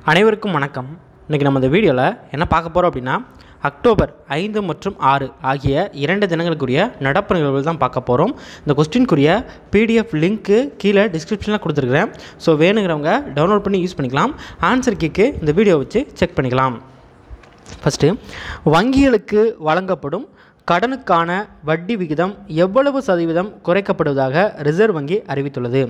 அனைவருக்கும் வணக்கம் இன்றைக்கி நம்ம இந்த வீடியோவில் என்ன பார்க்க போகிறோம் அப்படின்னா அக்டோபர் ஐந்து மற்றும் ஆறு ஆகிய இரண்டு தினங்களுக்குரிய நடப்பு நிகழ்வுகள் தான் பார்க்க போகிறோம் இந்த கொஸ்டின்குரிய பிடிஎஃப் லிங்க்கு கீழே டிஸ்கிரிப்ஷனில் கொடுத்துருக்குறேன் ஸோ வேணுங்கிறவங்க டவுன்லோட் பண்ணி யூஸ் பண்ணிக்கலாம் ஆன்சர் கீக்கு இந்த வீடியோ வச்சு செக் பண்ணிக்கலாம் ஃபஸ்ட்டு வங்கிகளுக்கு வழங்கப்படும் கடனுக்கான வட்டி விகிதம் எவ்வளவு சதவீதம் குறைக்கப்படுவதாக ரிசர்வ் வங்கி அறிவித்துள்ளது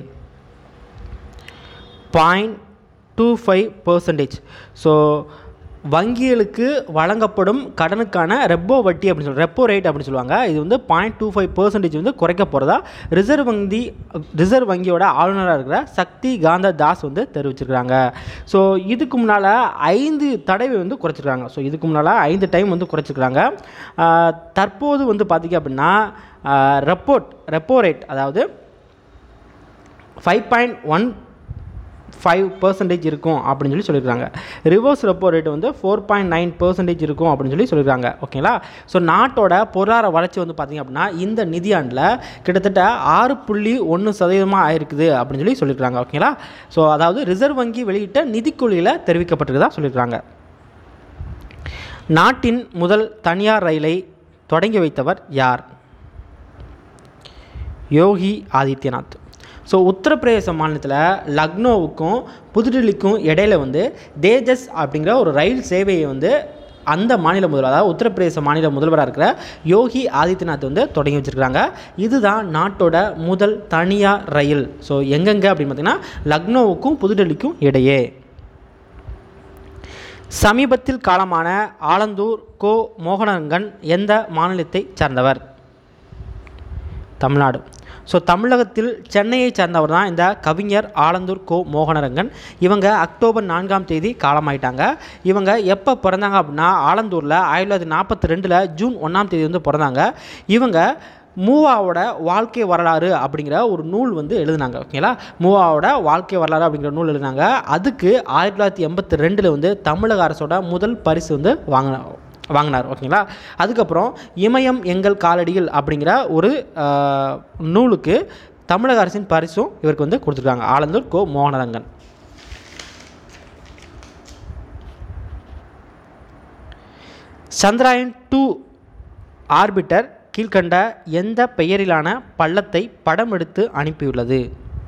point two five percentage so வங்கிகளுக்கு வழங்கப்படும் கடனுக்கான ரெப்போ வட்டி அப்படின்னு சொல்லுவாங்க ரெப்போ ரேட் அப்படின்னு சொல்லுவாங்க இது வந்து பாயிண்ட் டூ ஃபைவ் பர்சன்டேஜ் வந்து குறைக்க போகிறதா ரிசர்வ் வங்கி ரிசர்வ் வங்கியோட ஆளுநராக இருக்கிற சக்தி காந்த தாஸ் வந்து தெரிவிச்சிருக்கிறாங்க ஸோ இதுக்கு முன்னால் ஐந்து தடவை வந்து குறைச்சிருக்காங்க ஸோ இதுக்கு முன்னால் ஐந்து டைம் வந்து குறைச்சிருக்கிறாங்க ஆஹ் தற்போது வந்து பார்த்திங்க அப்படின்னா ரெப்போட் ரெப்போ ரேட் அதாவது five point one five percentage இருக்கும் அப்படின்னு சொல்லி சொல்லியிருக்காங்க ரிவர்ஸ் ரெப்போ ரேட் வந்து ஃபோர் பாயிண்ட் நைன் பர்சன்டேஜ் இருக்கும் அப்படின்னு சொல்லி சொல்லியிருக்காங்க ஓகேங்களா ஸோ நாட்டோட பொருளாதார வளர்ச்சி வந்து பார்த்திங்க அப்படின்னா இந்த நிதியாண்டில் கிட்டத்தட்ட ஆறு புள்ளி ஒன்று சதவீதமாக ஆயிருக்குது அப்படின்னு சொல்லி சொல்லியிருக்காங்க ஓகேங்களா ஸோ அதாவது ரிசர்வ் வங்கி வெளியிட்ட நிதிக்குழியில் தெரிவிக்கப்பட்டிருக்கதா சொல்லியிருக்காங்க நாட்டின் முதல் தனியார் ரயிலை தொடங்கி வைத்தவர் யார் யோகி ஆதித்யநாத் ஸோ உத்தரப்பிரதேச மாநிலத்தில் லக்னோவுக்கும் புதுடில்லிக்கும் இடையில வந்து தேஜஸ் அப்படிங்கிற ஒரு ரயில் சேவையை வந்து அந்த மாநில முதல்வர் அதாவது உத்தரப்பிரதேச மாநில முதல்வராக இருக்கிற யோகி ஆதித்யநாத் வந்து தொடங்கி வச்சுருக்காங்க இதுதான் நாட்டோட முதல் தனியார் ரயில் ஸோ எங்கெங்கே அப்படின்னு பார்த்தீங்கன்னா லக்னோவுக்கும் புதுடெல்லிக்கும் இடையே சமீபத்தில் காலமான ஆலந்தூர் கோ மோகனரங்கன் எந்த மாநிலத்தை சார்ந்தவர் தமிழ்நாடு ஸோ தமிழகத்தில் சென்னையை சேர்ந்தவர் தான் இந்த கவிஞர் ஆலந்தூர் கோ மோகனரங்கன் இவங்க அக்டோபர் நான்காம் தேதி காலமாயிட்டாங்க இவங்க எப்போ பிறந்தாங்க அப்படின்னா ஆலந்தூரில் ஆயிரத்தி தொள்ளாயிரத்தி நாற்பத்தி ரெண்டில் ஜூன் ஒன்றாம் தேதி வந்து பிறந்தாங்க இவங்க மூவாவோட வாழ்க்கை வரலாறு அப்படிங்கிற ஒரு நூல் வந்து எழுதினாங்க ஓகேங்களா மூவாவோட வாழ்க்கை வரலாறு அப்படிங்கிற நூல் எழுதினாங்க அதுக்கு ஆயிரத்தி தொள்ளாயிரத்தி எண்பத்தி ரெண்டில் வந்து தமிழக அரசோட முதல் பரிசு வந்து வாங்கின வாங்கினார் ஓகேங்களா அதுக்கப்புறம் இமயம் எங்கள் காலடியில் அப்படிங்கிற ஒரு ஆஹ், நூலுக்கு தமிழக அரசின் பரிசும் இவருக்கு வந்து கொடுத்துருக்காங்க ஆலந்தூர் கோ மோகனரங்கன் சந்திராயன் டூ ஆர்பிட்டர் கீழ்கண்ட எந்த பெயரிலான பள்ளத்தை படம் எடுத்து அனுப்பியுள்ளது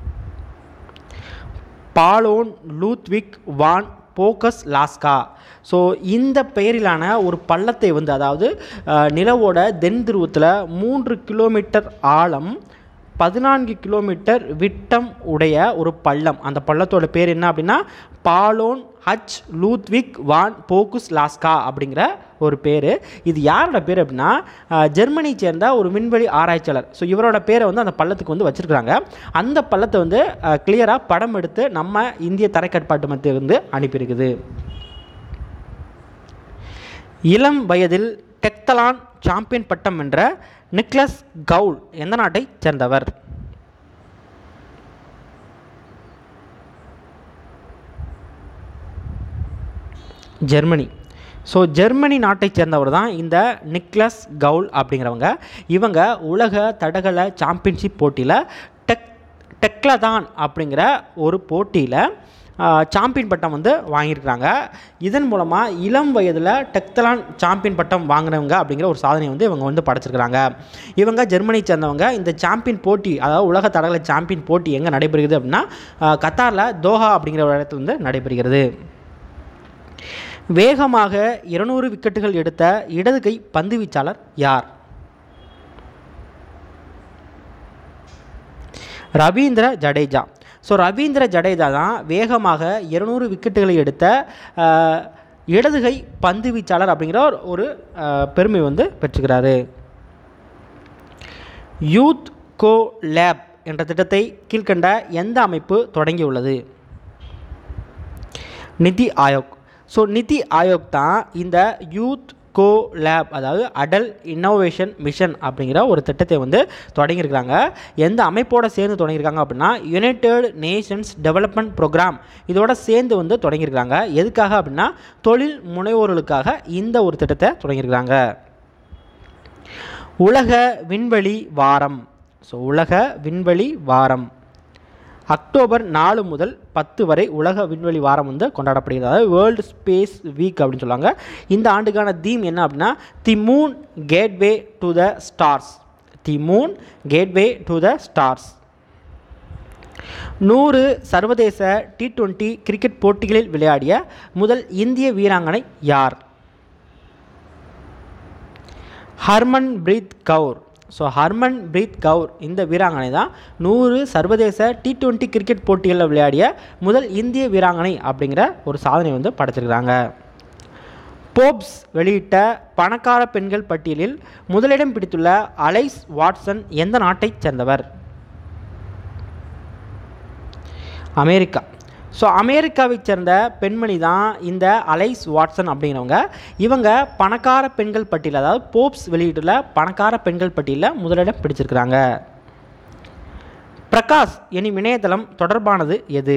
பாலோன் லூத்விக் வான் போக்கஸ் லாஸ்கா ஸோ இந்த பெயரிலான ஒரு பள்ளத்தை வந்து அதாவது அஹ், நிலவோட தென் துருவத்தில் மூன்று கிலோமீட்டர் ஆழம் பதினான்கு கிலோமீட்டர் விட்டம் உடைய ஒரு பள்ளம் அந்த பள்ளத்தோட பேர் என்ன அப்படின்னா பாலோன் ஹச் லூத்விக் வான் போக்குஸ் லாஸ்கா அப்படிங்கிற ஒரு பேர் இது யாரோட பேர் அப்படின்னா அஹ், ஜெர்மனியை சேர்ந்த ஒரு விண்வெளி ஆராய்ச்சியாளர் ஸோ இவரோட பேரை வந்து அந்த பள்ளத்துக்கு வந்து வச்சுருக்காங்க அந்த பள்ளத்தை வந்து கிளியராக படம் எடுத்து நம்ம இந்திய தரைக்கட்டுப்பாட்டு மத்திய வந்து அனுப்பியிருக்குது இளம் வயதில் டெக்தலான் சாம்பியன் பட்டம் வென்ற நிக்லஸ் கவுல் எந்த நாட்டைச் சேர்ந்தவர் ஜெர்மனி ஸோ ஜெர்மனி நாட்டைச் சேர்ந்தவர் தான் இந்த நிக்லஸ் கவுல் அப்படிங்கிறவங்க இவங்க உலக தடகள சாம்பியன்ஷிப் போட்டியில் டெக் டெக்லதான் அப்படிங்கிற ஒரு போட்டியில் சாம்பியன் பட்டம் வந்து வாங்கியிருக்கிறாங்க இதன் மூலமாக இளம் வயதில் டெக்தலான் சாம்பியன் பட்டம் வாங்கினவங்க அப்படிங்கிற ஒரு சாதனையை வந்து இவங்க வந்து படைச்சிருக்கிறாங்க இவங்க ஜெர்மனியை சேர்ந்தவங்க இந்த சாம்பியன் போட்டி அதாவது உலக தடகள சாம்பியன் போட்டி எங்கே நடைபெறுகிறது அப்படின்னா ஆஹ், கத்தாரில் தோஹா அப்படிங்கிற ஒரு இடத்துல வந்து நடைபெறுகிறது வேகமாக இருநூறு விக்கெட்டுகள் எடுத்த இடது கை பந்து வீச்சாளர் யார் ரவீந்திர ஜடேஜா ஸோ ரவீந்திர ஜடேஜா தான் வேகமாக இருநூறு விக்கெட்டுகளை எடுத்த அஹ், இடதுகை பந்து வீச்சாளர் அப்படிங்கிற ஒரு- ஒரு அஹ், பெருமை வந்து பெற்றுக்கிறாரு யூத் கோ லேப் என்ற திட்டத்தை கீழ்க்கண்ட எந்த அமைப்பு தொடங்கியுள்ளது நிதி ஆயோக் ஸோ நிதி ஆயோக் தான் இந்த யூத் கோ லேப் அதாவது அடல் இன்னோவேஷன் மிஷன் அப்படிங்கிற ஒரு திட்டத்தை வந்து தொடங்கியிருக்காங்க எந்த அமைப்போட சேர்ந்து தொடங்கியிருக்காங்க அப்படின்னா யுனைடெட் நேஷன்ஸ் டெவலப்மெண்ட் ப்ரோக்ராம் இதோட சேர்ந்து வந்து தொடங்கியிருக்காங்க எதுக்காக அப்படின்னா தொழில் முனைவோர்களுக்காக இந்த ஒரு திட்டத்தை தொடங்கியிருக்காங்க உலக விண்வெளி வாரம் ஸோ உலக விண்வெளி வாரம் அக்டோபர் நாலு முதல் பத்து வரை உலக விண்வெளி வாரம் வந்து கொண்டாடப்படுகிறது அதாவது வேர்ல்டு ஸ்பேஸ் வீக் அப்படின்னு சொல்லுவாங்க இந்த ஆண்டுக்கான தீம் என்ன அப்படின்னா the moon gateway to the stars the moon gateway to the stars நூறு சர்வதேச டி டுவெண்ட்டி கிரிக்கெட் போட்டிகளில் விளையாடிய முதல் இந்திய வீராங்கனை யார் Harmanpreet Kaur so Harmanpreet Kaur இந்த வீராங்கனை தான் நூறு சர்வதேச டி டுவெண்ட்டி கிரிக்கெட் போட்டிகளில் விளையாடிய முதல் இந்திய வீராங்கனை அப்படிங்கிற ஒரு சாதனை வந்து படைச்சிருக்கிறாங்க போப்ஸ் வெளியிட்ட பணக்கார பெண்கள் பட்டியலில் முதலிடம் பிடித்துள்ள அலைஸ் வாட்சன் எந்த நாட்டைச் சேர்ந்தவர் அமெரிக்கா ஸோ அமெரிக்காவைச் சேர்ந்த பெண்மணி தான் இந்த அலைஸ் வாட்சன் அப்படிங்கிறவங்க இவங்க பணக்கார பெண்கள் பட்டியல் அதாவது போப்ஸ் வெளியிட்டுள்ள பணக்கார பெண்கள் பட்டியலில் முதலிடம் பிடிச்சிருக்கிறாங்க பிரகாஷ் எனும் இணையதளம் தொடர்பானது எது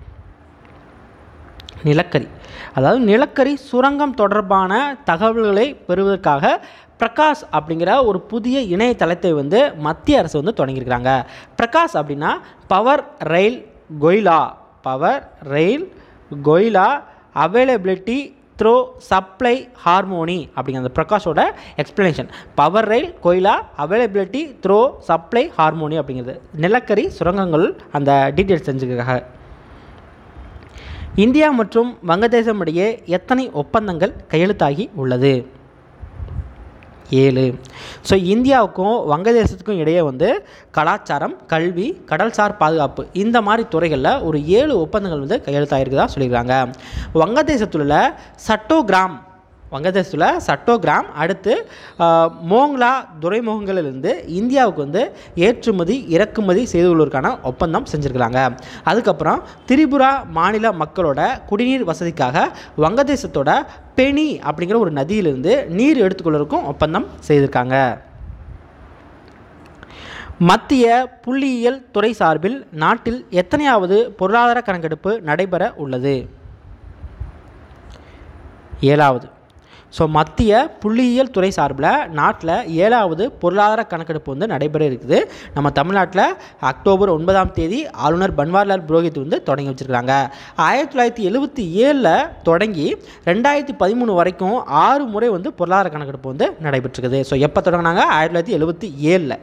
நிலக்கரி அதாவது நிலக்கரி சுரங்கம் தொடர்பான தகவல்களை பெறுவதற்காக பிரகாஷ் அப்படிங்கிற ஒரு புதிய இணையதளத்தை வந்து மத்திய அரசு வந்து தொடங்கியிருக்கிறாங்க பிரகாஷ் அப்படின்னா power rail koyla power rail koyla availability through supply harmony அப்படிங்கிற அந்த பிரகாஷோட explanation power rail koyla availability through supply harmony அப்படிங்கிறது நிலக்கரி சுரங்கங்கள் அந்த டீட்டெயில்ஸ் செஞ்சுக்கிறாங்க இந்தியா மற்றும் வங்கதேசம் இடையே எத்தனை ஒப்பந்தங்கள் கையெழுத்தாகி உள்ளது ஏழு ஸோ இந்தியாவுக்கும் வங்கதேசத்துக்கும் இடையே வந்து கலாச்சாரம் கல்வி கடல்சார் பாதுகாப்பு இந்த மாதிரி துறைகளில் ஒரு ஏழு ஒப்பந்தங்கள் வந்து கையெழுத்தாயிருக்குதா சொல்லியிருக்காங்க வங்கதேசத்தில் உள்ள சட்டோகிராம் வங்கதேசத்தில் சட்டோகிராம் அடுத்து ஆஹ், மோங்லா துறைமுகங்களிலிருந்து இந்தியாவுக்கு வந்து ஏற்றுமதி இறக்குமதி செய்துள்ளதற்கான ஒப்பந்தம் செஞ்சுருக்கிறாங்க அதுக்கப்புறம் திரிபுரா மாநில மக்களோட குடிநீர் வசதிக்காக வங்கதேசத்தோட பெனி அப்படிங்கிற ஒரு நதியிலிருந்து நீர் எடுத்துக்கொள்வதற்கும் ஒப்பந்தம் செய்திருக்காங்க மத்திய புள்ளியியல் துறை சார்பில் நாட்டில் எத்தனையாவது பொருளாதார கணக்கெடுப்பு நடைபெற உள்ளது ஏழாவது ஸோ மத்திய புள்ளியியல் துறை சார்பில் நாட்டில் ஏழாவது பொருளாதார கணக்கெடுப்பு வந்து நடைபெற இருக்குது நம்ம தமிழ்நாட்டில் அக்டோபர் ஒன்பதாம் தேதி ஆளுநர் பன்வாரிலால் புரோஹித் வந்து தொடங்கி வச்சுருக்காங்க ஆயிரத்தி தொள்ளாயிரத்தி எழுபத்தி ஏழில் தொடங்கி ரெண்டாயிரத்தி பதிமூணு வரைக்கும் ஆறு முறை வந்து பொருளாதார கணக்கெடுப்பு வந்து நடைபெற்றிருக்குது ஸோ எப்போ தொடங்கினாங்க ஆயிரத்தி தொள்ளாயிரத்தி எழுபத்தி ஏழில்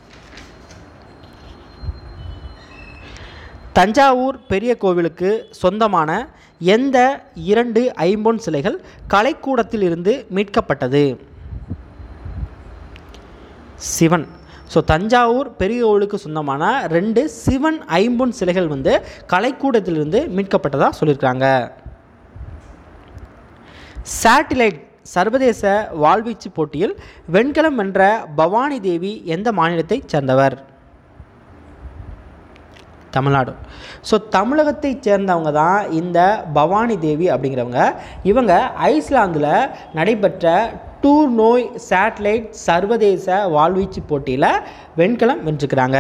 தஞ்சாவூர் பெரிய கோவிலுக்கு சொந்தமான எந்த இரண்டு ஐம்பொன் சிலைகள் கலைக்கூடத்தில் இருந்து மீட்கப்பட்டது சிவன் ஸோ தஞ்சாவூர் பெரிய கோவிலுக்கு சொந்தமான ரெண்டு சிவன் ஐம்பொன் சிலைகள் வந்து கலைக்கூடத்திலிருந்து மீட்கப்பட்டதாக சொல்லியிருக்காங்க சேட்டிலைட் சர்வதேச வாழ்வீச்சு போட்டியில் வெண்கலம் வென்ற பவானி தேவி எந்த மாநிலத்தைச் சேர்ந்தவர் தமிழ்நாடு ஸோ தமிழகத்தைச் சேர்ந்தவங்க தான் இந்த பவானி தேவி அப்படிங்கிறவங்க இவங்க ஐஸ்லாந்தில் நடைபெற்ற டூர் நோய் சேட்டலைட் சர்வதேச வாழ்வீச்சு போட்டியில் வெண்கலம் வென்றுக்கிறாங்க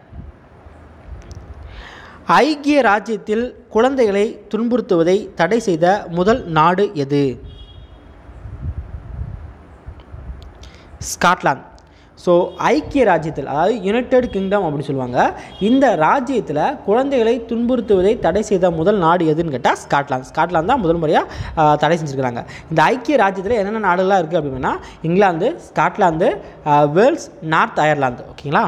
ஐக்கிய ராஜ்யத்தில் குழந்தைகளை துன்புறுத்துவதை தடை செய்த முதல் நாடு எது ஸ்காட்லாந்து ஸோ ஐக்கிய ராஜ்யத்தில் அதாவது யுனைடெட் கிங்டம் அப்படின்னு சொல்லுவாங்க இந்த ராஜ்யத்தில் குழந்தைகளை துன்புறுத்துவதை தடை செய்த முதல் நாடு எதுன்னு கேட்டால் ஸ்காட்லாந்து ஸ்காட்லாந்து தான் முதல் முறையாக தடை செஞ்சுருக்கிறாங்க இந்த ஐக்கிய ராஜ்யத்தில் என்னென்ன நாடுகளாக இருக்குது அப்படின்னா England Scotland ah, Wales north Ireland ஓகேங்களா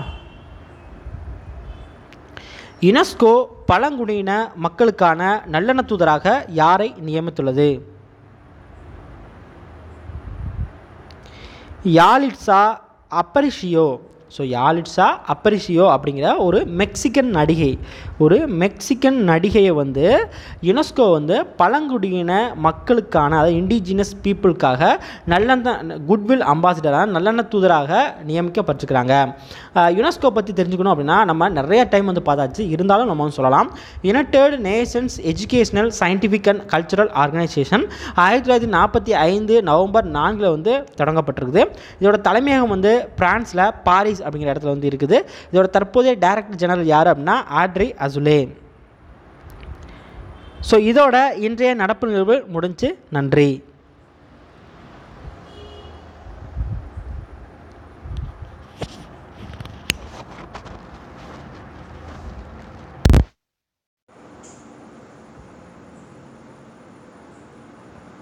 யுனெஸ்கோ பழங்குடியின மக்களுக்கான நல்லெண்ண தூதராக யாரை நியமித்துள்ளது யாலிட்ஸா அப்பரிஷியோ ஸோ யாலிட்ஸா அப்பரிஷியோ அப்படிங்கிற ஒரு மெக்சிகன் நடிகை ஒரு மெக்சிகன் நடிகையை வந்து யுனெஸ்கோ வந்து பழங்குடியின மக்களுக்கான அதாவது இண்டிஜினஸ் பீப்புளுக்காக நல்லெண்ண குட்வில் அம்பாசிடராக நல்லெண்ண தூதராக நியமிக்கப்பட்டிருக்கிறாங்க அஹ், யுனெஸ்கோ பற்றி தெரிஞ்சுக்கணும் அப்படின்னா நம்ம நிறைய டைம் வந்து பார்த்தாச்சு இருந்தாலும் நம்ம வந்து சொல்லலாம் united nations educational scientific and cultural organisation ஆயிரத்தி தொள்ளாயிரத்தி நாற்பத்தி ஐந்து நவம்பர் நான்கில் வந்து தொடங்கப்பட்டிருக்குது இதோட தலைமையகம் வந்து பிரான்ஸில் பாரிஸ் அப்படிங்கிற இடத்துல வந்து இருக்குது இதோட தற்போதைய டைரக்டர் ஜெனரல் யார் அப்படின்னா ஆட்ரி அசுலே ஸோ இதோட இன்றைய நடப்பு நிகழ்வு முடிஞ்சு நன்றி